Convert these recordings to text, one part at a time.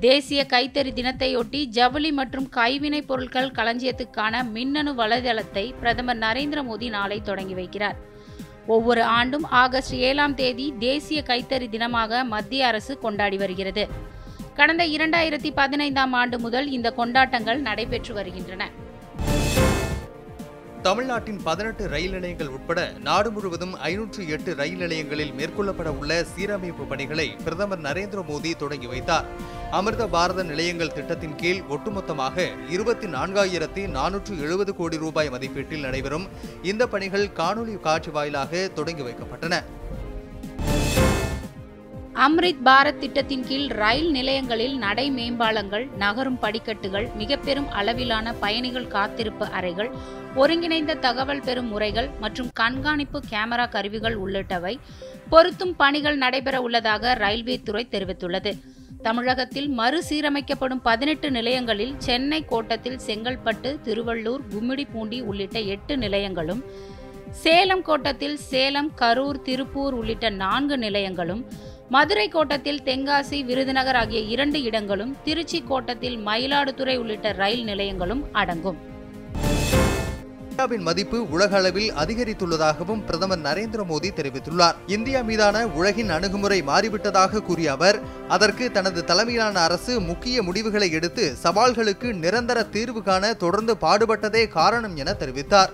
தேசிய கைத்தறி தினத்தையொட்டி ஜவுளி மற்றும் கைவினைப் பொருட்கள் களஞ்சியத்துக்கான மின்னணு வலைதளத்தை பிரதமர் நரேந்திர மோடி நாளை தொடங்கி வைக்கிறார் ஒவ்வொரு ஆண்டும் ஆகஸ்ட் ஏழாம் தேதி தேசிய கைத்தறி தினமாக மத்திய அரசு கொண்டாடி வருகிறது கடந்த இரண்டாயிரத்தி பதினைந்தாம் ஆண்டு முதல் இந்த கொண்டாட்டங்கள் நடைபெற்று வருகின்றன தமிழ்நாட்டின் பதினெட்டு ரயில் நிலையங்கள் உட்பட நாடு முழுவதும் ஐநூற்று எட்டு ரயில் நிலையங்களில் மேற்கொள்ளப்பட உள்ள சீரமைப்பு பணிகளை பிரதமர் நரேந்திர மோடி தொடங்கி வைத்தார் அமிர்த பாரத நிலையங்கள் திட்டத்தின் கீழ் ஒட்டுமொத்தமாக இருபத்தி நான்காயிரத்தி நானூற்று எழுபது கோடி ரூபாய் மதிப்பீட்டில் நடைபெறும் இந்த பணிகள் காணொலி காட்சி வாயிலாக தொடங்கி வைக்கப்பட்டன அம்ரித் பாரத் திட்டத்தின் கீழ் ரயில் நிலையங்களில் நடை மேம்பாலங்கள் நகரும் படிக்கட்டுகள் மிக பெரும் அளவிலான பயணிகள் காத்திருப்பு அறைகள் ஒருங்கிணைந்த தகவல் பெறும் முறைகள் மற்றும் கண்காணிப்பு கேமரா கருவிகள் உள்ளிட்டவை பொருத்தும் பணிகள் நடைபெற உள்ளதாக ரயில்வே துறை தெரிவித்துள்ளது தமிழகத்தில் மறுசீரமைக்கப்படும் பதினெட்டு நிலையங்களில் சென்னை கோட்டத்தில் செங்கல்பட்டு திருவள்ளூர் கும்மிடிப்பூண்டி உள்ளிட்ட எட்டு நிலையங்களும் சேலம் கோட்டத்தில் சேலம் கரூர் திருப்பூர் உள்ளிட்ட நான்கு நிலையங்களும் மதுரை கோட்டத்தில் தென்காசி விருதுநகர் ஆகிய இரண்டு இடங்களும் திருச்சி கோட்டத்தில் மயிலாடுதுறை உள்ளிட்ட ரயில் நிலையங்களும் அடங்கும் இந்தியாவின் மதிப்பு உலக அளவில் அதிகரித்துள்ளதாகவும் பிரதமர் நரேந்திர மோடி தெரிவித்துள்ளார் இந்தியா மீதான உலகின் அணுகுமுறை மாறிவிட்டதாக கூறிய அவர் அதற்கு தனது தலைமையிலான அரசு முக்கிய முடிவுகளை எடுத்து சவால்களுக்கு நிரந்தர தீர்வு காண தொடர்ந்து பாடுபட்டதே காரணம் என தெரிவித்தார்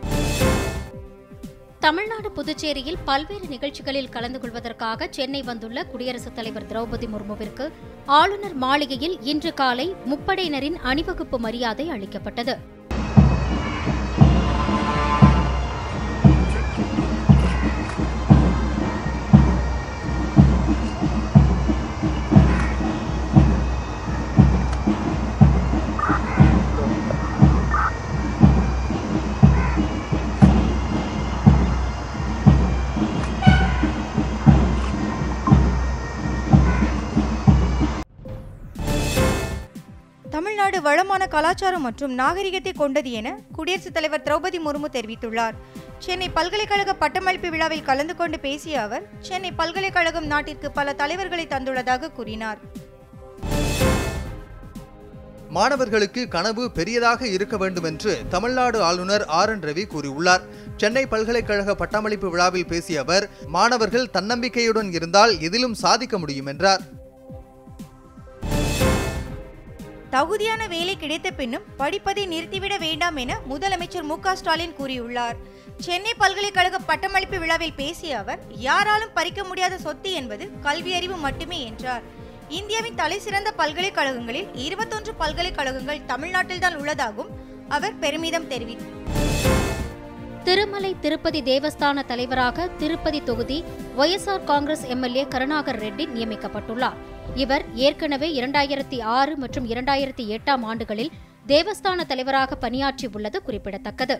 தமிழ்நாடு புதுச்சேரியில் பல்வேறு நிகழ்ச்சிகளில் கலந்து கொள்வதற்காக சென்னை வந்துள்ள குடியரசுத் தலைவர் திரௌபதி முர்முவிற்கு ஆளுநர் மாளிகையில் இன்று காலை முப்படையினரின் அணிவகுப்பு மரியாதை அளிக்கப்பட்டது தமிழ்நாடு வளமான கலாச்சாரம் மற்றும் நாகரிகத்தை கொண்டது என குடியரசுத் தலைவர் திரௌபதி முர்மு தெரிவித்துள்ளார் சென்னை பல்கலைக்கழக பட்டமளிப்பு விழாவில் கலந்து கொண்டு பேசிய அவர் சென்னை பல்கலைக்கழகம் நாட்டிற்கு பல தலைவர்களை தந்துள்ளதாக கூறினார் மாணவர்களுக்கு கனவு பெரியதாக இருக்க வேண்டும் என்று தமிழ்நாடு ஆளுநர் ஆர் என் ரவி கூறியுள்ளார் சென்னை பல்கலைக்கழக பட்டமளிப்பு விழாவில் பேசிய அவர் மாணவர்கள் தன்னம்பிக்கையுடன் இருந்தால் எதிலும் சாதிக்க முடியும் என்றார் தகுதியான வேலை கிடைத்த பின்னும் படிப்பதை நிறுத்திவிட வேண்டாம் என முதலமைச்சர் மு க ஸ்டாலின் கூறியுள்ளார் சென்னை பல்கலைக்கழக பட்டமளிப்பு விழாவில் பேசிய அவர் யாராலும் பறிக்க முடியாத சொத்து என்பது கல்வி அறிவு மட்டுமே என்றார் இந்தியாவின் தலைசிறந்த பல்கலைக்கழகங்களில் இருபத்தொன்று பல்கலைக்கழகங்கள் தமிழ்நாட்டில்தான் உள்ளதாகவும் அவர் பெருமிதம் தெரிவித்தார் திருமலை திருப்பதி தேவஸ்தான தலைவராக திருப்பதி தொகுதி ஒய்எஸ்ஆர் காங்கிரஸ் எம்எல்ஏ கருணாகர் ரெட்டி நியமிக்கப்பட்டுள்ளார் இவர் ஏற்கனவே இரண்டாயிரத்தி ஆறு மற்றும் இரண்டாயிரத்தி எட்டாம் ஆண்டுகளில் தேவஸ்தான தலைவராக பணியாற்றியுள்ளது குறிப்பிடத்தக்கது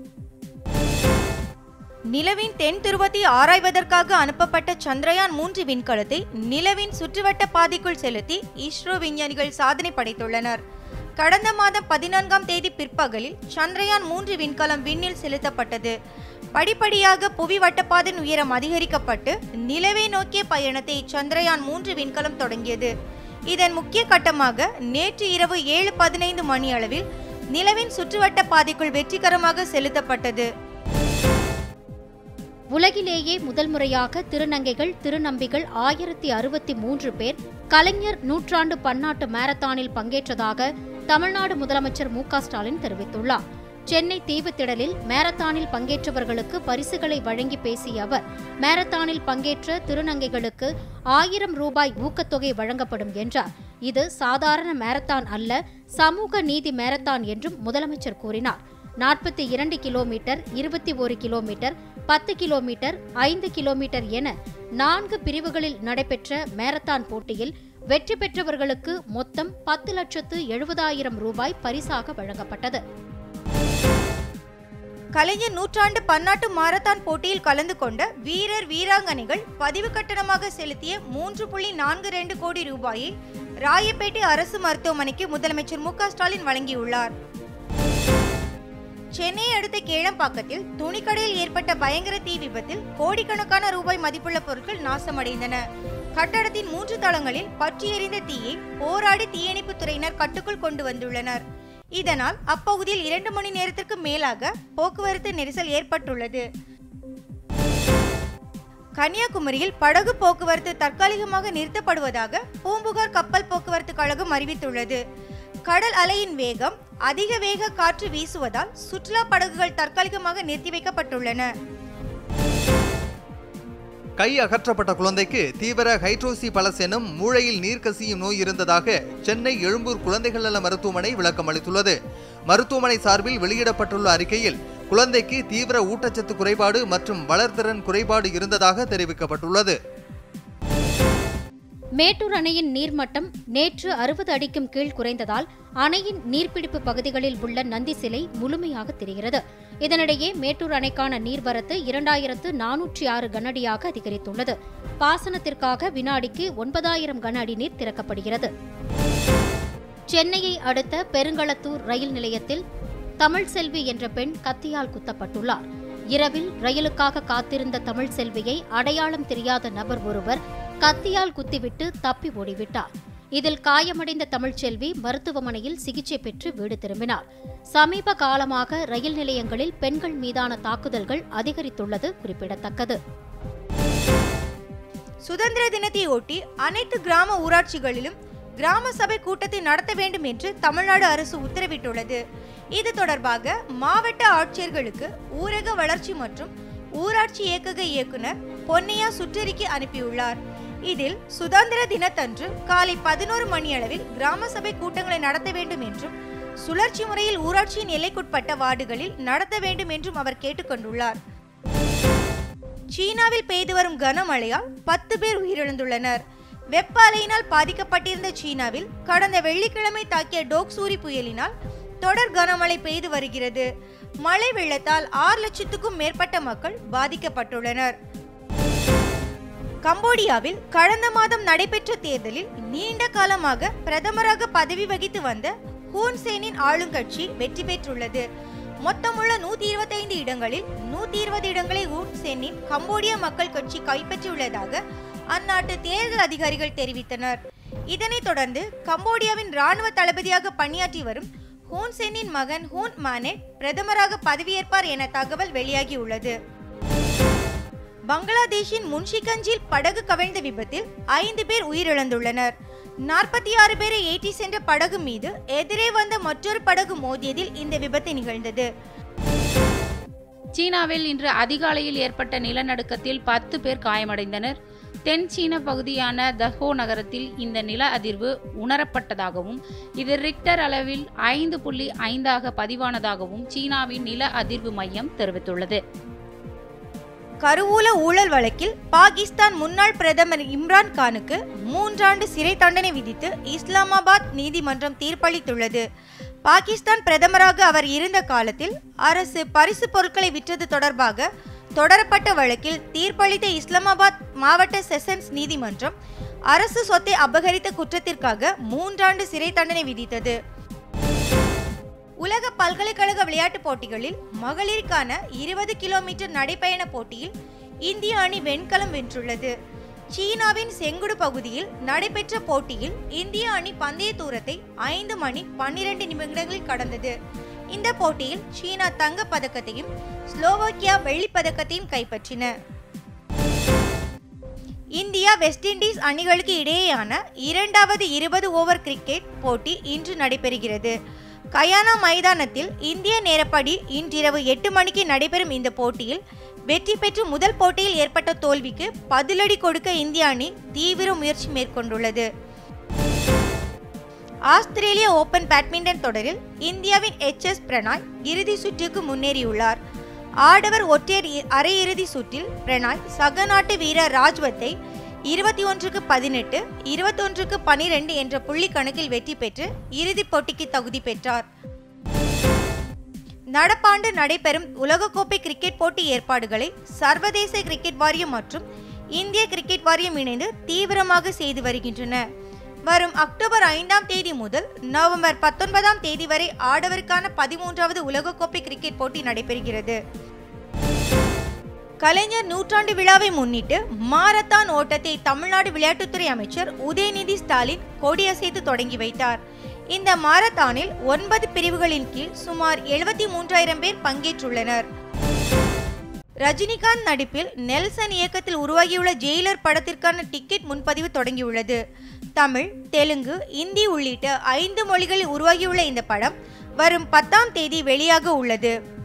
நிலவின் தென் துருவத்தை ஆராய்வதற்காக அனுப்பப்பட்ட சந்திரயான் மூன்று விண்கலத்தை நிலவின் சுற்றுவட்ட பாதைக்குள் செலுத்தி இஸ்ரோ விஞ்ஞானிகள் சாதனை படைத்துள்ளனர் கடந்த மாதம் பதினான்காம் தேதி பிற்பகலில் சந்திரயான் மூன்று விண்கலம் விண்ணில் செலுத்தப்பட்டது படிப்படியாக புவி வட்டப்பாதையின் உயரம் அதிகரிக்கப்பட்டு நிலவை நோக்கிய பயணத்தை சந்திரயான் மூன்று விண்கலம் தொடங்கியது இதன் முக்கிய கட்டமாக நேற்று இரவு ஏழு பதினைந்து மணி அளவில் நிலவின் சுற்றுவட்ட பாதைக்குள் வெற்றிகரமாக செலுத்தப்பட்டது உலகிலேயே முதல் முறையாக திருநங்கைகள் திருநம்பிகள் ஆயிரத்தி அறுபத்தி மூன்று பேர் கலைஞர் நூற்றாண்டு பன்னாட்டு மாரத்தானில் பங்கேற்றதாக தமிழ்நாடு முதலமைச்சர் மு க ஸ்டாலின் தெரிவித்துள்ளார் சென்னை தீவுத்திடலில் மாரத்தானில் பங்கேற்றவர்களுக்கு பரிசுகளை வழங்கி பேசிய அவர் மாரத்தானில் பங்கேற்ற திருநங்கைகளுக்கு ஆயிரம் ரூபாய் ஊக்கத்தொகை வழங்கப்படும் என்றார் இது சாதாரண மாரத்தான் அல்ல சமூக நீதி மாரத்தான் என்றும் முதலமைச்சர் கூறினார் நாற்பத்தி இரண்டு கிலோமீட்டர் இருபத்தி ஒரு கிலோமீட்டர் பத்து கிலோமீட்டர் ஐந்து கிலோமீட்டர் என நான்கு பிரிவுகளில் நடைபெற்ற மாரத்தான் போட்டியில் வெற்றி பெற்றவர்களுக்கு மொத்தம் பத்து லட்சத்து எழுபதாயிரம் ரூபாய் பரிசாக வழங்கப்பட்டது கலைஞர் நூற்றாண்டு பன்னாட்டு மாரத்தான் போட்டியில் கலந்து கொண்ட வீரர் வீராங்கனைகள் பதிவு கட்டணமாக செலுத்திய மூன்று புள்ளி நான்கு ரெண்டு கோடி ரூபாயை ராயப்பேட்டை அரசு மருத்துவமனைக்கு முதலமைச்சர் மு க ஸ்டாலின் வழங்கியுள்ளார் சென்னையை அடுத்த கேளம்பாக்கத்தில் துணிக்கடையில் ஏற்பட்ட பயங்கர தீ விபத்தில் கோடிக்கணக்கான ரூபாய் மதிப்புள்ள பொருட்கள் நாசமடைந்தன கட்டடத்தின் மூன்று தளங்களில் பற்றி எறிந்த தீயை போராடி தீயணைப்பு துறையினர் கட்டுக்குள் கொண்டு வந்துள்ளனர் இதனால் அப்பகுதியில் இரண்டு மணி நேரத்திற்கு மேலாக போக்குவரத்து நெரிசல் ஏற்பட்டுள்ளது கன்னியாகுமரியில் படகு போக்குவரத்து தற்காலிகமாக நிறுத்தப்படுவதாக பூம்புகார் கப்பல் போக்குவரத்து கழகம் அறிவித்துள்ளது கடல் அலையின் வேகம் அதிக வேக காற்று வீசுவதால் சுற்றுலா படகுகள் தற்காலிகமாக நிறுத்தி வைக்கப்பட்டுள்ளன கை அகற்றப்பட்ட குழந்தைக்கு தீவிர ஹைட்ரோசி பலஸ் எனும் மூளையில் நீர் கசியும் நோய் இருந்ததாக சென்னை எழும்பூர் குழந்தைகள் நல மருத்துவமனை விளக்கம் அளித்துள்ளது மருத்துவமனை சார்பில் வெளியிடப்பட்டுள்ள அறிக்கையில் குழந்தைக்கு தீவிர ஊட்டச்சத்து குறைபாடு மற்றும் வளர்திறன் குறைபாடு இருந்ததாக தெரிவிக்கப்பட்டுள்ளது மேட்டூர் அணையின் நீர்மட்டம் நேற்று அறுபது அடிக்கும் கீழ் குறைந்ததால் அணையின் நீர்பிடிப்பு பகுதிகளில் உள்ள நந்தி சிலை முழுமையாக தெரிகிறது இதனிடையே மேட்டூர் அணைக்கான நீர்வரத்து இரண்டாயிரத்து நானூற்றி ஆறு கனஅடியாக அதிகரித்துள்ளது பாசனத்திற்காக வினாடிக்கு ஒன்பதாயிரம் கன அடி நீர் திறக்கப்படுகிறது சென்னையை அடுத்த பெருங்களத்தூர் ரயில் நிலையத்தில் தமிழ் செல்வி என்ற பெண் கத்தியால் குத்தப்பட்டுள்ளார் இரவில் ரயிலுக்காக காத்திருந்த தமிழ் செல்வியை அடையாளம் தெரியாத நபர் ஒருவர் கத்தியால் குத்திவிட்டு தப்பி ஓடிவிட்டார் இதில் காயமடைந்த தமிழ்ச்செல்வி மருத்துவமனையில் சிகிச்சை பெற்று வீடு திரும்பினார் சமீப காலமாக ரயில் நிலையங்களில் பெண்கள் மீதான தாக்குதல்கள் அதிகரித்துள்ளது குறிப்பிடத்தக்கது சுதந்திர தினத்தை ஒட்டி அனைத்து கிராம ஊராட்சிகளிலும் கிராம சபை கூட்டத்தை நடத்த வேண்டும் என்று தமிழ்நாடு அரசு உத்தரவிட்டுள்ளது இது தொடர்பாக மாவட்ட ஆட்சியர்களுக்கு ஊரக வளர்ச்சி மற்றும் ஊராட்சி இயக்கக இயக்குனர் பொன்னையா சுற்றறிக்கை அனுப்பியுள்ளார் இதில் சுதந்திர தினத்தன்று காலை பதினோரு மணியளவில் கிராம சபை கூட்டங்களை நடத்த வேண்டும் என்றும் சுழற்சி முறையில் ஊராட்சியின் எல்லைக்குட்பட்ட வார்டுகளில் நடத்த வேண்டும் என்றும் அவர் கேட்டுக்கொண்டுள்ளார் சீனாவில் பெய்து வரும் கனமழையால் பத்து பேர் உயிரிழந்துள்ளனர் வெப்ப அலையினால் பாதிக்கப்பட்டிருந்த சீனாவில் கடந்த வெள்ளிக்கிழமை தாக்கிய டோக்சூரி புயலினால் தொடர் கனமழை பெய்து வருகிறது மழை வெள்ளத்தால் ஆறு லட்சத்துக்கும் மேற்பட்ட மக்கள் பாதிக்கப்பட்டுள்ளனர் கம்போடியாவில் கடந்த மாதம் நடைபெற்ற தேர்தலில் நீண்ட காலமாக பிரதமராக பதவி வகித்து வந்த ஹூன் சேனின் ஆளுங்கட்சி வெற்றி பெற்றுள்ளது மொத்தமுள்ள நூத்தி இருபத்தைந்து இடங்களில் நூத்தி இருபது இடங்களை ஹூன் சேனின் கம்போடியா மக்கள் கட்சி கைப்பற்றியுள்ளதாக அந்நாட்டு தேர்தல் அதிகாரிகள் தெரிவித்தனர் இதனைத் தொடர்ந்து கம்போடியாவின் ராணுவ தளபதியாக பணியாற்றி வரும் ஹூன் சென்னின் மகன் ஹூன் மானெட் பிரதமராக பதவியேற்பார் என தகவல் வெளியாகியுள்ளது பங்களாதேஷின் முன்ஷிகஞ்சில் படகு கவிழ்ந்த விபத்தில் ஐந்து பேர் உயிரிழந்துள்ளனர் நாற்பத்தி ஆறு பேரை ஏற்றி சென்ற படகு மீது எதிரே வந்த மற்றொரு படகு மோதியதில் இந்த விபத்து நிகழ்ந்தது சீனாவில் இன்று அதிகாலையில் ஏற்பட்ட நிலநடுக்கத்தில் பத்து பேர் காயமடைந்தனர் தென் சீன பகுதியான தஹோ நகரத்தில் இந்த நில அதிர்வு உணரப்பட்டதாகவும் இது ரிக்டர் அளவில் ஐந்து புள்ளி ஐந்தாக பதிவானதாகவும் சீனாவின் நில அதிர்வு மையம் தெரிவித்துள்ளது கருவூல ஊழல் வழக்கில் பாகிஸ்தான் முன்னாள் பிரதமர் இம்ரான் கானுக்கு மூன்றாண்டு சிறை தண்டனை விதித்து இஸ்லாமாபாத் நீதிமன்றம் தீர்ப்பளித்துள்ளது பாகிஸ்தான் பிரதமராக அவர் இருந்த காலத்தில் அரசு பரிசு பொருட்களை விற்றது தொடர்பாக தொடரப்பட்ட வழக்கில் தீர்ப்பளித்த இஸ்லாமாபாத் மாவட்ட செஷன்ஸ் நீதிமன்றம் அரசு சொத்தை அபகரித்த குற்றத்திற்காக மூன்றாண்டு சிறை தண்டனை விதித்தது உலக பல்கலைக்கழக விளையாட்டுப் போட்டிகளில் மகளிருக்கான இருபது கிலோமீட்டர் நடைப்பயண போட்டியில் இந்திய அணி வெண்கலம் வென்றுள்ளது சீனாவின் செங்குடு பகுதியில் நடைபெற்ற போட்டியில் இந்திய அணி பந்தய தூரத்தை ஐந்து மணி பன்னிரண்டு நிமிடங்களில் கடந்தது இந்த போட்டியில் சீனா தங்கப் பதக்கத்தையும் ஸ்லோவாக்கியா வெள்ளிப் பதக்கத்தையும் கைப்பற்றின இந்தியா வெஸ்ட் இண்டீஸ் அணிகளுக்கு இடையேயான இரண்டாவது இருபது ஓவர் கிரிக்கெட் போட்டி இன்று நடைபெறுகிறது கயானா மைதானத்தில் இந்திய நேரப்படி இன்றிரவு எட்டு மணிக்கு நடைபெறும் இந்த போட்டியில் வெற்றி பெற்று முதல் போட்டியில் ஏற்பட்ட தோல்விக்கு பதிலடி கொடுக்க இந்திய அணி தீவிர முயற்சி மேற்கொண்டுள்ளது ஆஸ்திரேலிய ஓபன் பேட்மிண்டன் தொடரில் இந்தியாவின் எச் எஸ் பிரணாய் இறுதி சுற்றுக்கு முன்னேறியுள்ளார் ஆடவர் ஒற்றையர் இ- அரையிறுதி சுற்றில் பிரணாய் சக நாட்டு வீரர் ராஜ்வத்தை இருபத்தி ஒன்றுக்கு பதினெட்டு இருபத்தொன்றுக்கு பனிரெண்டு என்ற புள்ளி கணக்கில் வெற்றி பெற்று இறுதிப் போட்டிக்கு தகுதி பெற்றார் நடப்பாண்டு நடைபெறும் உலகக்கோப்பை கிரிக்கெட் போட்டி ஏற்பாடுகளை சர்வதேச கிரிக்கெட் வாரியம் மற்றும் இந்திய கிரிக்கெட் வாரியம் இணைந்து தீவிரமாக செய்து வருகின்றன வரும் அக்டோபர் ஐந்தாம் தேதி முதல் நவம்பர் பத்தொன்பதாம் தேதி வரை ஆடவருக்கான பதிமூன்றாவது உலகக்கோப்பை கிரிக்கெட் போட்டி நடைபெறுகிறது கலைஞர் நூற்றாண்டு விழாவை முன்னிட்டு மாரத்தான் ஓட்டத்தை தமிழ்நாடு விளையாட்டுத்துறை அமைச்சர் உதயநிதி ஸ்டாலின் கொடியசைத்து தொடங்கி வைத்தார் இந்த மாரத்தானில் ஒன்பது பிரிவுகளின் கீழ் சுமார் எழுபத்தி மூன்றாயிரம் பேர் பங்கேற்றுள்ளனர் ரஜினிகாந்த் நடிப்பில் நெல்சன் இயக்கத்தில் உருவாகியுள்ள ஜெயிலர் படத்திற்கான டிக்கெட் முன்பதிவு தொடங்கியுள்ளது தமிழ் தெலுங்கு இந்தி உள்ளிட்ட ஐந்து மொழிகளில் உருவாகியுள்ள இந்த படம் வரும் பத்தாம் தேதி வெளியாக உள்ளது